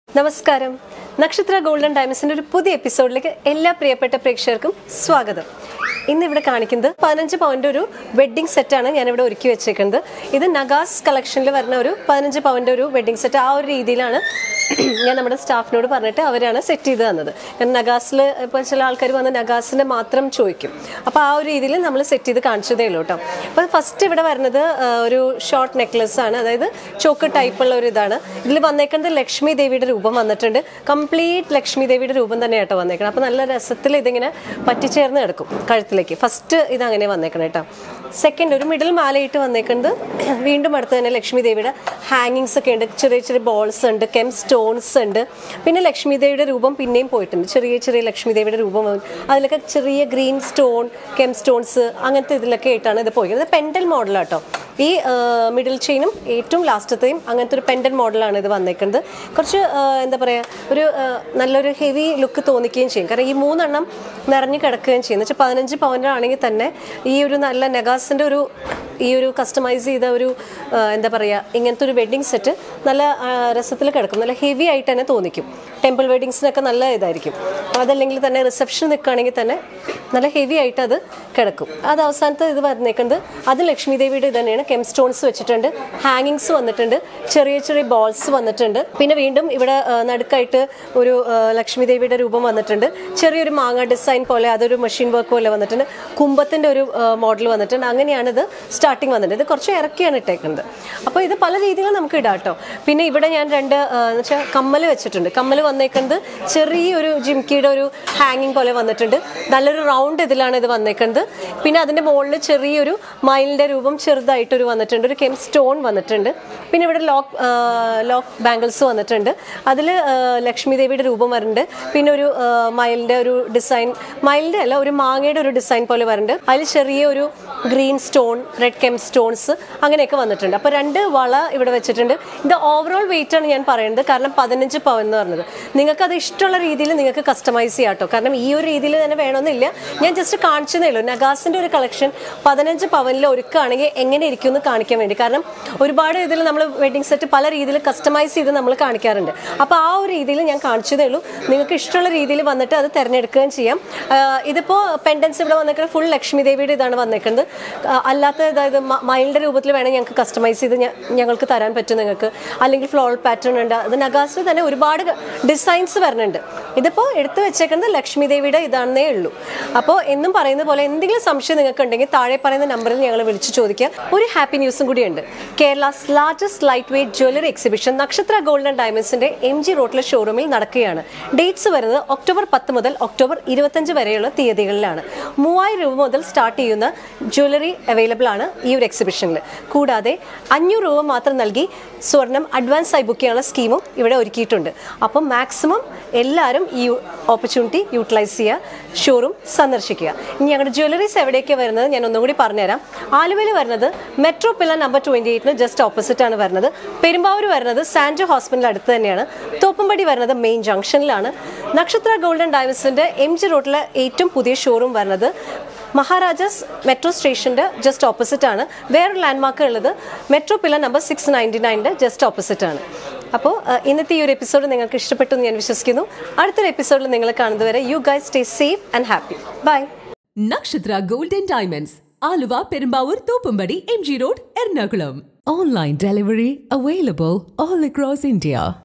നമസ്കാരം നക്ഷത്ര ഗോൾഡൻ ഡയമണ്ട്സിന്റെ ഒരു പുതിയ എപ്പിസോഡിലേക്ക് എല്ലാ പ്രിയപ്പെട്ട പ്രേക്ഷകർക്കും സ്വാഗതം ഇന്ന് ഇവിടെ കാണിക്കുന്നത് പതിനഞ്ച് പവന്റെ ഒരു വെഡ്ഡിംഗ് സെറ്റാണ് ഞാൻ ഇവിടെ ഒരുക്കി വെച്ചേക്കുന്നത് ഇത് നഗാസ് കളക്ഷനിൽ വരുന്ന ഒരു പതിനഞ്ച് പവന്റെ ഒരു വെഡ്ഡിംഗ് സെറ്റ് ആ ഒരു രീതിയിലാണ് ഞാൻ നമ്മുടെ സ്റ്റാഫിനോട് പറഞ്ഞിട്ട് അവരാണ് സെറ്റ് ചെയ്ത് തന്നത് കാരണം നഗാസിൽ ഇപ്പോൾ ചില ആൾക്കാർ വന്ന് നഗാസിൻ്റെ മാത്രം ചോദിക്കും അപ്പോൾ ആ ഒരു രീതിയിൽ നമ്മൾ സെറ്റ് ചെയ്ത് കാണിച്ചതേ ഉള്ളൂ കേട്ടോ അപ്പോൾ ഫസ്റ്റ് ഇവിടെ വരുന്നത് ആ, ഒരു ഷോർട്ട് നെക്ലസ് ആണ് അതായത് ചോക്ക് ടൈപ്പുള്ള ഒരു ഇതാണ് ഇതിൽ വന്നേക്കുന്നത് ലക്ഷ്മി ദേവിയുടെ രൂപം വന്നിട്ടുണ്ട് കംപ്ലീറ്റ് ലക്ഷ്മി ദേവിയുടെ രൂപം തന്നെ കേട്ടോ വന്നേക്കണം അപ്പോൾ നല്ല രസത്തിൽ ഇതിങ്ങനെ പറ്റിച്ചേർന്ന് കിടക്കും കഴുത്തിലേക്ക് ഫസ്റ്റ് ഇത് അങ്ങനെ വന്നേക്കണം കേട്ടോ സെക്കൻഡ് ഒരു മിഡിൽ മാലയിട്ട് വന്നേക്കുന്നത് വീണ്ടും അടുത്ത് തന്നെ ലക്ഷ്മി ദേവിയുടെ ഹാങ്ങിങ്സ് ഒക്കെ ഉണ്ട് ചെറിയ ചെറിയ ബോൾസ് ഉണ്ട് കെം സ്റ്റോൺസ് ഉണ്ട് പിന്നെ ലക്ഷ്മി ദേവിയുടെ രൂപം പിന്നെയും പോയിട്ടുണ്ട് ചെറിയ ചെറിയ ലക്ഷ്മി ദേവിയുടെ രൂപം വന്നു. അതിലൊക്കെ ചെറിയ ഗ്രീൻ സ്റ്റോൺ കെം സ്റ്റോൺസ് അങ്ങനത്തെ ഇതിലൊക്കെ ആയിട്ടാണ് ഇത് പോയിരിക്കുന്നത് പെൻഡൽ മോഡലാട്ടോ ഈ മിഡിൽ ചെയിനും ഏറ്റവും ലാസ്റ്റത്തെയും അങ്ങനത്തെ ഒരു പെൻഡൻ മോഡലാണ് ഇത് വന്നേക്കുന്നത് കുറച്ച് ആ, എന്താ പറയുക ഒരു ആ, നല്ലൊരു ഹെവി ലുക്ക് തോന്നിക്കുകയും ചെയ്യും കാരണം ഈ മൂന്നെണ്ണം നിറഞ്ഞു കിടക്കുകയും ചെയ്യും എന്ന് വെച്ചാൽ പതിനഞ്ച് പവനാണെങ്കിൽ തന്നെ ഈ ഒരു നല്ല നെഗാസിൻ്റെ ഒരു ഈ ഒരു കസ്റ്റമൈസ് ചെയ്ത ഒരു ആ, എന്താ പറയുക ഇങ്ങനത്തെ ഒരു വെഡ്ഡിങ് സെറ്റ് നല്ല രസത്തിൽ കിടക്കും നല്ല ഹെവി ആയിട്ട് തന്നെ തോന്നിക്കും ടെമ്പിൾ വെഡ്ഡിങ്സിനൊക്കെ നല്ല ഇതായിരിക്കും അതല്ലെങ്കിൽ തന്നെ റിസപ്ഷൻ നിൽക്കുകയാണെങ്കിൽ തന്നെ നല്ല ഹെവി ആയിട്ട് അത് കിടക്കും അത് അവസാനത്തെ ഇത് വന്നേക്കുന്നത് അത് ലക്ഷ്മി ദേവിയുടെ ഇത് തന്നെയാണ് കെം സ്റ്റോൺസ് വെച്ചിട്ടുണ്ട് ഹാങ്ങിങ്സ് വന്നിട്ടുണ്ട് ചെറിയ ചെറിയ ബോൾസ് വന്നിട്ടുണ്ട് പിന്നെ വീണ്ടും ഇവിടെ ആ, നടുക്കായിട്ട് ഒരു ആ, ലക്ഷ്മി ദേവിയുടെ രൂപം വന്നിട്ടുണ്ട് ചെറിയൊരു മാങ്ങ ഡിസൈൻ പോലെ അതൊരു മെഷീൻ വർക്ക് പോലെ വന്നിട്ടുണ്ട് കുമ്പത്തിന്റെ ഒരു മോഡൽ വന്നിട്ടുണ്ട് അങ്ങനെയാണ് ഇത് സ്റ്റാർട്ടിങ് വന്നിട്ടുണ്ട് ഇത് കുറച്ച് ഇറക്കിയാണ് ഇട്ടേക്കുന്നത് അപ്പോൾ ഇത് പല രീതിയിലും നമുക്ക് ഇടാം കേട്ടോ പിന്നെ ഇവിടെ ഞാൻ രണ്ട് വെച്ചാൽ കമ്മൽ വെച്ചിട്ടുണ്ട് കമ്മൽ വന്നേക്കുന്നത് ചെറിയൊരു ജിംകിയുടെ ഒരു ഹാങ്ങിങ് പോലെ വന്നിട്ടുണ്ട് നല്ലൊരു റൗണ്ട് ഇതിലാണ് ഇത് വന്നേക്കുന്നത് പിന്നെ അതിന്റെ മുകളിൽ ചെറിയൊരു മയിലിന്റെ രൂപം ചെറുതായിട്ടൊരു വന്നിട്ടുണ്ട് ഒരു കെം സ്റ്റോൺ വന്നിട്ടുണ്ട് പിന്നെ ഇവിടെ ലോക്ക് ലോക്ക് ബാംഗിൾസ് വന്നിട്ടുണ്ട് അതിൽ ലക്ഷ്മി ദേവിയുടെ രൂപം വരുന്നുണ്ട് പിന്നെ ഒരു ആ, മയിലിന്റെ ഒരു ഡിസൈൻ മയിലിന്റെ അല്ല ഒരു മാങ്ങയുടെ ഒരു ഡിസൈൻ പോലെ വരുന്നുണ്ട് അതിൽ ചെറിയ ഒരു green stone red gem stones അങ്ങനെയൊക്കെ വന്നിട്ടുണ്ട് അപ്പോൾ രണ്ട് വള ഇവിടെ വെച്ചിട്ടുണ്ട് ഇത് ഓവറോൾ വെയിറ്റ് ആണ് ഞാൻ പറയുന്നത് കാരണം പതിനഞ്ച് പവൻ എന്ന് പറഞ്ഞത് നിങ്ങൾക്ക് അത് ഇഷ്ടമുള്ള രീതിയിൽ നിങ്ങൾക്ക് കസ്റ്റമൈസ് ചെയ്യാം കേട്ടോ കാരണം ഈ ഒരു രീതിയിൽ തന്നെ വേണമെന്നില്ല ഞാൻ ജസ്റ്റ് കാണിച്ചതേ ഉള്ളൂ നഗാസിന്റെ ഒരു കളക്ഷൻ പതിനഞ്ച് പവനിൽ ഒരുക്കുകയാണെങ്കിൽ എങ്ങനെ ഇരിക്കും എന്ന് കാണിക്കാൻ വേണ്ടി കാരണം ഒരുപാട് ഇതിൽ നമ്മൾ വെഡിങ് സെറ്റ് പല രീതിയിൽ കസ്റ്റമൈസ് ചെയ്ത് നമ്മൾ കാണിക്കാറുണ്ട് അപ്പോൾ ആ ഒരു രീതിയിൽ ഞാൻ കാണിച്ചതേ ഉള്ളൂ നിങ്ങൾക്ക് ഇഷ്ടമുള്ള രീതിയിൽ വന്നിട്ട് അത് തിരഞ്ഞെടുക്കുകയും ചെയ്യാം ആഹ് ഇതിപ്പോ പെൻഡൻസ് ഇവിടെ വന്നേക്കുന്നത് ഫുൾ ലക്ഷ്മി ദേവിയുടെ ഇതാണ് വന്നേക്കുന്നത് ആഹ് അല്ലാത്ത അതായത് മൈൽഡ് രൂപത്തിൽ വേണമെങ്കിൽ ഞങ്ങൾക്ക് കസ്റ്റമൈസ് ചെയ്ത് ഞ- ഞങ്ങൾക്ക് തരാൻ പറ്റും നിങ്ങൾക്ക് അല്ലെങ്കിൽ ഫ്ലോൾ പാറ്റേൺ ഉണ്ട് അത് നഗാസിൽ തന്നെ ഒരുപാട് ഡിസൈൻസ് വരുന്നുണ്ട് ഇതിപ്പോൾ എടുത്തു വെച്ചേക്കുന്നത് ലക്ഷ്മി ദേവിയുടെ ഇതാണെന്നേ ഉള്ളൂ അപ്പോൾ എന്നും പറയുന്ന പോലെ എന്തെങ്കിലും സംശയം നിങ്ങൾക്ക് ഉണ്ടെങ്കിൽ താഴെ പറയുന്ന നമ്പറിൽ ഞങ്ങൾ വിളിച്ചു ചോദിക്കുക ഒരു ഹാപ്പി ന്യൂസും കൂടിയുണ്ട് Kerala's largest light weight jewellery exhibition Nakshatra gold and ഡയമണ്ട്സിന്റെ എം ജി റോട്ടിലെ ഷോറൂമിൽ നടക്കുകയാണ് ഡേറ്റ്സ് വരുന്നത് ഒക്ടോബർ പത്ത് മുതൽ ഒക്ടോബർ ഇരുപത്തഞ്ച് വരെയുള്ള തീയതികളിലാണ് മൂവായിരം രൂപ മുതൽ സ്റ്റാർട്ട് ചെയ്യുന്ന ജ്വല്ലറി അവൈലബിൾ ആണ് ഈ ഒരു എക്സിബിഷനിൽ കൂടാതെ അഞ്ഞൂറ് രൂപ മാത്രം നൽകി സ്വർണം അഡ്വാൻസ് ആയി ബുക്ക് ചെയ്യാനുള്ള സ്കീമും ഇവിടെ ഒരുക്കിയിട്ടുണ്ട് അപ്പം മാക്സിമം എല്ലാവരും ഈ ഓപ്പർച്യൂണിറ്റി യൂട്ടിലൈസ് ചെയ്യുക ഷോറൂം സന്ദർശിക്കുക ഇനി ഞങ്ങളുടെ ജ്വല്ലറീസ് എവിടേക്ക് വരുന്നത് ഞാൻ ഒന്നും കൂടി പറഞ്ഞുതരാം ആലുവയിൽ വരുന്നത് മെട്രോ പില്ല നമ്പർ ട്വൻറ്റി എയ്റ്റിന് ജസ്റ്റ് ഓപ്പോസിറ്റ് ആണ് വരുന്നത് പെരുമ്പാവൂർ വരുന്നത് സാൻജോ ഹോസ്പിറ്റൽ അടുത്ത് തന്നെയാണ് തോപ്പുംപടി വരുന്നത് മെയിൻ ജംഗ്ഷനിലാണ് നക്ഷത്ര ഗോൾഡൻ ഡയമണ്ട്സിന്റെ എം ജി റോഡിലെ ഏറ്റവും പുതിയ ഷോറൂം വരുന്നത് മഹാരാജാസ് മെട്രോ സ്റ്റേഷന്റെ ജസ്റ്റ് ഓപ്പോസിറ്റ് ആണ് വേറൊരു ലാൻഡ്മാർക്ക് ഉള്ളത് metro pillar number six ninety നയൻ്റെ ജസ്റ്റ് ഓപ്പോസിറ്റ് ആണ് അപ്പോൾ ഇന്നത്തെ ഈ ഒരു എപ്പിസോഡ് നിങ്ങൾക്ക് ഇഷ്ടപ്പെട്ടു എന്ന് ഞാൻ വിശ്വസിക്കുന്നു അടുത്തൊരു എപ്പിസോഡിൽ നിങ്ങൾ കാണുന്നതുവരെ you guys stay safe and happy bye Nakshatra golden diamonds Aluva Perumbavoor Thoppumpady M G road Ernakulam online delivery available all across India